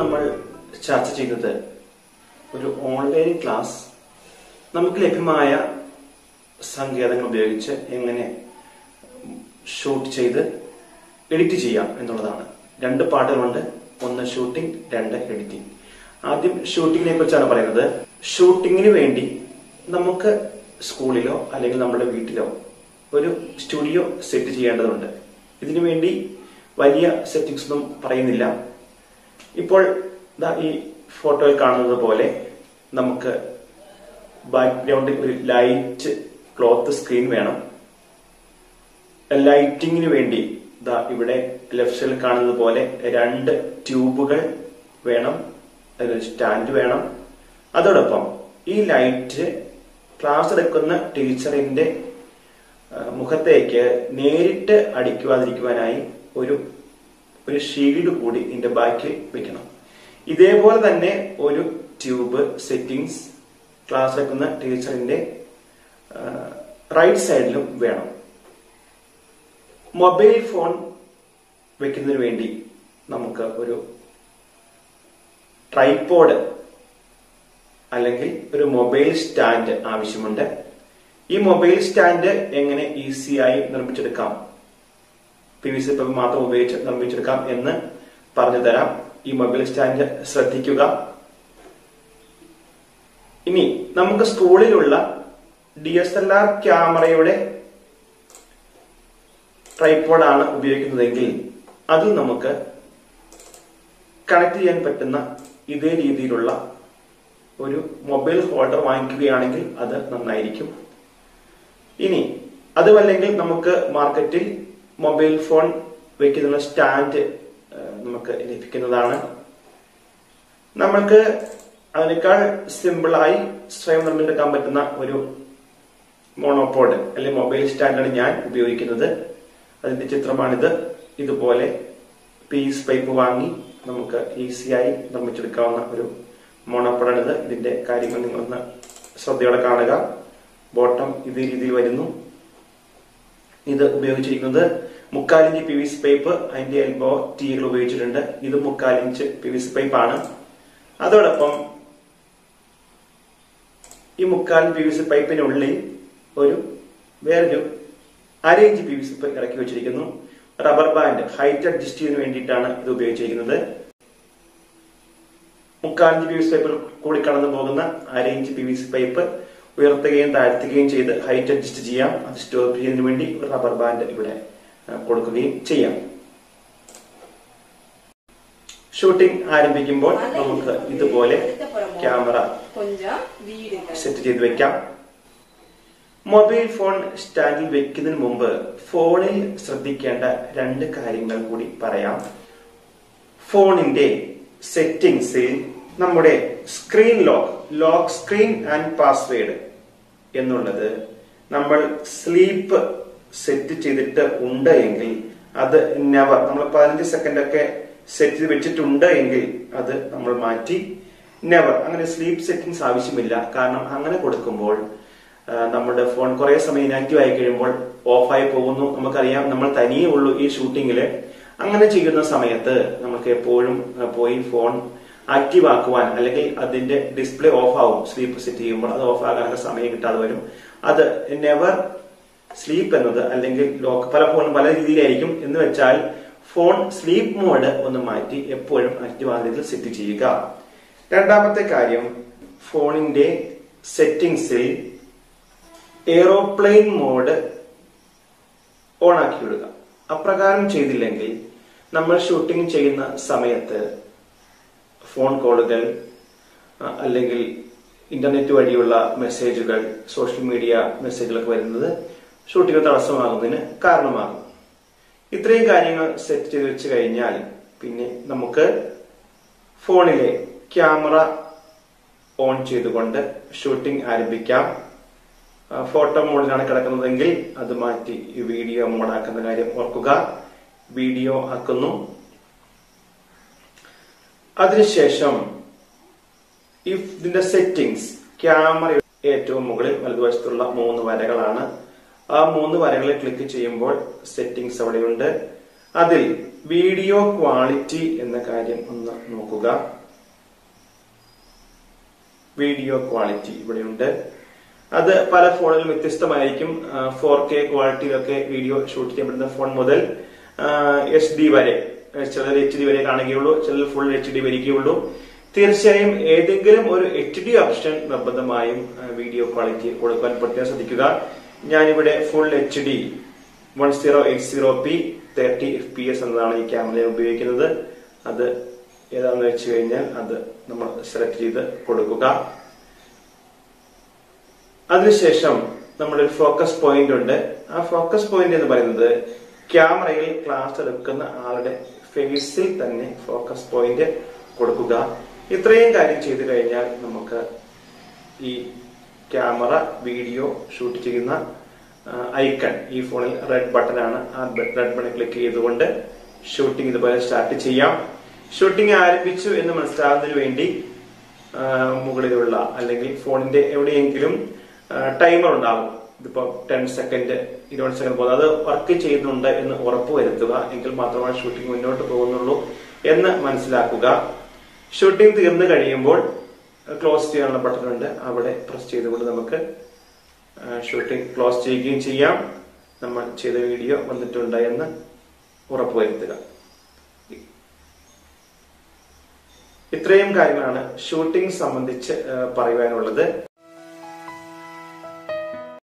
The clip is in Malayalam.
നമ്മൾ ചർച്ച ചെയ്യുന്നത് ഒരു ഓൺലൈൻ ക്ലാസ് നമുക്ക് ലഭ്യമായ സങ്കേതങ്ങൾ ഉപയോഗിച്ച് എങ്ങനെ ഷൂട്ട് ചെയ്ത് എഡിറ്റ് ചെയ്യാം എന്നുള്ളതാണ് രണ്ട് പാട്ടുകളുണ്ട് ഒന്ന് ഷൂട്ടിംഗ് രണ്ട് എഡിറ്റിംഗ് ആദ്യം ഷൂട്ടിങ്ങിനെ കുറിച്ചാണ് പറയുന്നത് ഷൂട്ടിങ്ങിന് വേണ്ടി നമുക്ക് സ്കൂളിലോ അല്ലെങ്കിൽ നമ്മുടെ വീട്ടിലോ ഒരു സ്റ്റുഡിയോ സെറ്റ് ചെയ്യേണ്ടതുണ്ട് ഇതിനു വേണ്ടി വലിയ സെറ്റിംഗ്സ് ഒന്നും പറയുന്നില്ല ഇപ്പോൾ ദാ ഈ ഫോട്ടോയിൽ കാണുന്നത് പോലെ നമുക്ക് ബാക്ക്ഗ്രൗണ്ടിൽ ഒരു ലൈറ്റ് ക്ലോത്ത് സ്ക്രീൻ വേണം ലൈറ്റിങ്ങിന് വേണ്ടി ദാ ഇവിടെ ലെഫ്റ്റ് സൈഡിൽ കാണുന്നത് പോലെ രണ്ട് ട്യൂബുകൾ വേണം അതിലൊരു സ്റ്റാൻഡ് വേണം അതോടൊപ്പം ഈ ലൈറ്റ് ക്ലാസ് എടുക്കുന്ന ടീച്ചറിന്റെ ആ, മുഖത്തേക്ക് നേരിട്ട് അടിക്കുവാതിരിക്കുവാനായി ഒരു ഒരു ഷീൽഡ് കൂടി ഇതിന്റെ ബാക്കിൽ വെക്കണം ഇതേപോലെ തന്നെ ഒരു ട്യൂബ് സെറ്റിംഗ്സ് ക്ലാസ് എടുക്കുന്ന ടീച്ചറിന്റെ റൈറ്റ് സൈഡിലും വേണം മൊബൈൽ ഫോൺ വെക്കുന്നതിന് വേണ്ടി നമുക്ക് ഒരു ട്രൈപോഡ് അല്ലെങ്കിൽ ഒരു മൊബൈൽ സ്റ്റാൻഡ് ആവശ്യമുണ്ട് ഈ മൊബൈൽ സ്റ്റാൻഡ് എങ്ങനെ ഈസിയായി നിർമ്മിച്ചെടുക്കാം പി വി സി പേപ്പർ മാത്രം ഉപയോഗിച്ച് നിർമ്മിച്ചെടുക്കാം എന്ന് പറഞ്ഞു തരാം ഈ മൊബൈൽ സ്റ്റാൻഡ് ശ്രദ്ധിക്കുക ഇനി നമുക്ക് സ്കൂളിലുള്ള ഡി എസ് എൽ ആർ ക്യാമറയുടെ ട്രൈപോഡാണ് ഉപയോഗിക്കുന്നതെങ്കിൽ അതിൽ നമുക്ക് കണക്ട് ചെയ്യാൻ പറ്റുന്ന ഇതേ രീതിയിലുള്ള ഒരു മൊബൈൽ ഹോൾഡർ വാങ്ങിക്കുകയാണെങ്കിൽ അത് നന്നായിരിക്കും ഇനി അതുമല്ലെങ്കിൽ നമുക്ക് മാർക്കറ്റിൽ മൊബൈൽ ഫോൺ വെക്കുന്ന സ്റ്റാൻഡ് ഏഹ്, നമുക്ക് ലഭിക്കുന്നതാണ് നമ്മൾക്ക് അതിനേക്കാൾ സിമ്പിളായി സ്വയം നിർമ്മിച്ചെടുക്കാൻ പറ്റുന്ന ഒരു മോണോപോഡ് അല്ലെങ്കിൽ മൊബൈൽ സ്റ്റാൻഡാണ് ഞാൻ ഉപയോഗിക്കുന്നത് അതിന്റെ ചിത്രമാണിത് ഇതുപോലെ പീസ് പൈപ്പ് വാങ്ങി നമുക്ക് ഈസിയായി നിർമ്മിച്ചെടുക്കാവുന്ന ഒരു മോണോപോഡാണിത് ഇതിന്റെ കാര്യങ്ങൾ നിങ്ങളൊന്ന് ശ്രദ്ധയോടെ കാണുക ബോട്ടം ഇതേ രീതിയിൽ വരുന്നു ഇത് ഉപയോഗിച്ചിരിക്കുന്നത് മുക്കാലിഞ്ച് പി വി സി പൈപ്പ് അതിന്റെ എൽബോ ടീകൾ ഉപയോഗിച്ചിട്ടുണ്ട് ഇത് മുക്കാലിഞ്ച് പി വി സി പൈപ്പ് ആണ് അതോടൊപ്പം ഈ മുക്കാൽ പി വി സി പൈപ്പിനുള്ളിൽ ഒരു വേറൊരു അര inch P V C pipe ഇറക്കി വെച്ചിരിക്കുന്നു റബ്ബർ ബാൻഡ് ഹൈറ്റ് അഡ്ജസ്റ്റ് ചെയ്യുന്നതിന് വേണ്ടിയിട്ടാണ് ഇത് ഉപയോഗിച്ചിരിക്കുന്നത് മുക്കാലിഞ്ച് പി വി സി പൈപ്പിൽ കൂടി കടന്നു പോകുന്ന അര inch P V C pipe ഉയർത്തുകയും താഴ്ത്തുകയും ചെയ്ത് ഹൈറ്റ് അഡ്ജസ്റ്റ് ചെയ്യാം അത് സ്റ്റോർ ചെയ്യുന്നതിന് വേണ്ടി ഒരു റബ്ബർ ബാൻഡ് ഇവിടെ ആ, കൊടുക്കുകയും ചെയ്യാം ഷൂട്ടിംഗ് ആരംഭിക്കുമ്പോൾ നമുക്ക് ഇതുപോലെ ക്യാമറ கொஞ்சம் வீடுங்க സെറ്റ് ചെയ്ത് വെക്കാം മൊബൈൽ ഫോൺ സ്റ്റാൻഡിൽ വെക്കുന്നതിന് മുമ്പ് ഫോണിൽ ശ്രദ്ധിക്കേണ്ട രണ്ട് കാര്യങ്ങൾ കൂടി പറയാം ഫോണിന്റെ സെറ്റിംഗ്സിൽ നമ്മുടെ screen lock lock screen and password എന്നുള്ളത് നമ്മൾ സ്ലീപ്പ് സെറ്റ് ചെയ്തിട്ട് ഉണ്ട് എങ്കിൽ അത് നെവർ നമ്മൾ പതിനഞ്ച് സെക്കൻഡ് ഒക്കെ സെറ്റ് ചെയ്ത് വെച്ചിട്ടുണ്ട് എങ്കിൽ അത് നമ്മൾ മാറ്റി നെവർ അങ്ങനെ സ്ലീപ്പ് സെറ്റിംഗ്സ് ആവശ്യമില്ല കാരണം അങ്ങനെ കൊടുക്കുമ്പോൾ ആ, നമ്മുടെ ഫോൺ കുറെ സമയം ഇനാക്റ്റീവ് ആയി കഴിയുമ്പോൾ ഓഫായി പോകുന്നു നമുക്കറിയാം നമ്മൾ തനിയേ ഉള്ളൂ ഈ ഷൂട്ടിങ്ങില് അങ്ങനെ ചെയ്യുന്ന സമയത്ത് നമുക്ക് എപ്പോഴും ആ, പോയി ഫോൺ ആക്റ്റീവ് ആക്കുവാൻ അല്ലെങ്കിൽ അതിന്റെ ഡിസ്പ്ലേ ഓഫ് ആവും സ്ലീപ്പ് സെറ്റ് ചെയ്യുമ്പോൾ അത് ഓഫ് ആകാനൊക്കെ സമയം കിട്ടാതെ വരും അത് നെവർ സ്ലീപ്പ് എന്നത് അല്ലെങ്കിൽ ലോക്ക് പല ഫോണും പല രീതിയിലായിരിക്കും എന്ന് വെച്ചാൽ ഫോൺ സ്ലീപ്പ് മോഡ് ഒന്ന് മാറ്റി എപ്പോഴും ആക്റ്റീവ് ആകുന്ന രീതിയിൽ സെറ്റ് ചെയ്യുക രണ്ടാമത്തെ കാര്യം ഫോണിന്റെ സെറ്റിംഗ്സിൽ എയ്റോപ്ലെയിൻ മോഡ് ഓൺ ആക്കി വിടുക അപ്രകാരം ചെയ്തില്ലെങ്കിൽ നമ്മൾ ഷൂട്ടിംഗ് ചെയ്യുന്ന സമയത്ത് ഫോൺ കോളുകൾ ആ, അല്ലെങ്കിൽ ഇന്റർനെറ്റ് വഴിയുള്ള മെസ്സേജുകൾ സോഷ്യൽ മീഡിയ മെസ്സേജുകളൊക്കെ വരുന്നത് ഷൂട്ടിംഗ് തടസ്സമാകുന്നതിന് കാരണമാകും ഇത്രയും കാര്യങ്ങൾ സെറ്റ് ചെയ്ത് വെച്ച് കഴിഞ്ഞാൽ പിന്നെ നമുക്ക് ഫോണിലെ ക്യാമറ ഓൺ ചെയ്തുകൊണ്ട് ഷൂട്ടിംഗ് ആരംഭിക്കാം ആ, ഫോട്ടോ മോഡിലാണ് കിടക്കുന്നതെങ്കിൽ അത് മാറ്റി ഈ വീഡിയോ മോഡാക്കുന്ന കാര്യം ഓർക്കുക വീഡിയോ ആക്കുന്നു അതിനുശേഷം ഇഫ് ഇതിന്റെ സെറ്റിംഗ്സ് ക്യാമറ ഏറ്റവും മുകളിൽ വലതുവശത്തുള്ള മൂന്ന് വരകളാണ് ആ മൂന്ന് വരകളിൽ ക്ലിക്ക് ചെയ്യുമ്പോൾ സെറ്റിംഗ്സ് അവിടെയുണ്ട് അതിൽ വീഡിയോ ക്വാളിറ്റി എന്ന കാര്യം ഒന്ന് നോക്കുക വീഡിയോ ക്വാളിറ്റി ഇവിടെയുണ്ട് അത് പല ഫോണിലും വ്യത്യസ്തമായിരിക്കും ഫോർ കെ ക്വാളിറ്റിയിലൊക്കെ വീഡിയോ ഷൂട്ട് ചെയ്യപ്പെടുന്ന ഫോൺ മുതൽ എച്ച് ഡി വരെ ചിലർ എച്ച് ഡി വരെ കാണുകയുള്ളൂ ചിലർ ഫുൾ എച്ച് ഡി വരികയുള്ളൂ തീർച്ചയായും ഏതെങ്കിലും ഒരു എച്ച് ഡി ഓപ്ഷൻ നിർബന്ധമായും ആ, വീഡിയോ ക്വാളിറ്റി കൊടുക്കാൻ പ്രത്യേകം ശ്രദ്ധിക്കുക ഞാനിവിടെ full H D one zero eight zero P thirty F P S എന്നതാണ് ഈ ക്യാമറ ഉപയോഗിക്കുന്നത് അത് ഏതാണെന്ന് വെച്ച് കഴിഞ്ഞാൽ അത് നമ്മൾ സെലക്ട് ചെയ്ത് കൊടുക്കുക അതിനുശേഷം നമ്മളൊരു ഫോക്കസ് പോയിന്റ് ഉണ്ട് ആ ഫോക്കസ് പോയിന്റ് എന്ന് പറയുന്നത് ക്യാമറയിൽ ക്ലാസ് എടുക്കുന്ന ആളുടെ ഫേസിൽ തന്നെ ഫോക്കസ് പോയിന്റ് കൊടുക്കുക ഇത്രയും കാര്യം ചെയ്തു കഴിഞ്ഞാൽ നമുക്ക് ഈ ക്യാമറ വീഡിയോ ഷൂട്ട് ചെയ്യുന്ന ഐക്കൺ ഈ ഫോണിൽ റെഡ് ബട്ടൺ ആണ് ആ റെഡ് ബട്ടൺ ക്ലിക്ക് ചെയ്തുകൊണ്ട് ഷൂട്ടിംഗ് ഇതുപോലെ സ്റ്റാർട്ട് ചെയ്യാം ഷൂട്ടിംഗ് ആരംഭിച്ചു എന്ന് മനസ്സിലാകുന്നതിന് വേണ്ടി ആ, മുകളിലുള്ള അല്ലെങ്കിൽ ഫോണിന്റെ എവിടെയെങ്കിലും ടൈമർ ഉണ്ടാകും ഇതിപ്പോ ടെൻ സെക്കൻഡ് ഇരുപത് സെക്കൻഡ് പോകുന്നത് അത് വർക്ക് ചെയ്യുന്നുണ്ട് എന്ന് ഉറപ്പുവരുത്തുക എങ്കിൽ മാത്രമാണ് ഷൂട്ടിംഗ് മുന്നോട്ട് പോകുന്നുള്ളൂ എന്ന് മനസ്സിലാക്കുക ഷൂട്ടിംഗ് തീർന്നു കഴിയുമ്പോൾ ക്ലോസ് ചെയ്യാനുള്ള ബട്ടൺ ഉണ്ട് അവിടെ പ്രസ് ചെയ്തുകൊണ്ട് നമുക്ക് ഷൂട്ടിംഗ് ക്ലോസ് ചെയ്യുകയും ചെയ്യാം നമ്മൾ ചെയ്ത വീഡിയോ വന്നിട്ടുണ്ട് എന്ന് ഉറപ്പുവരുത്തുക ഇത്രയും കാര്യങ്ങളാണ് ഷൂട്ടിംഗ് സംബന്ധിച്ച് ആ, പറയുവാനുള്ളത്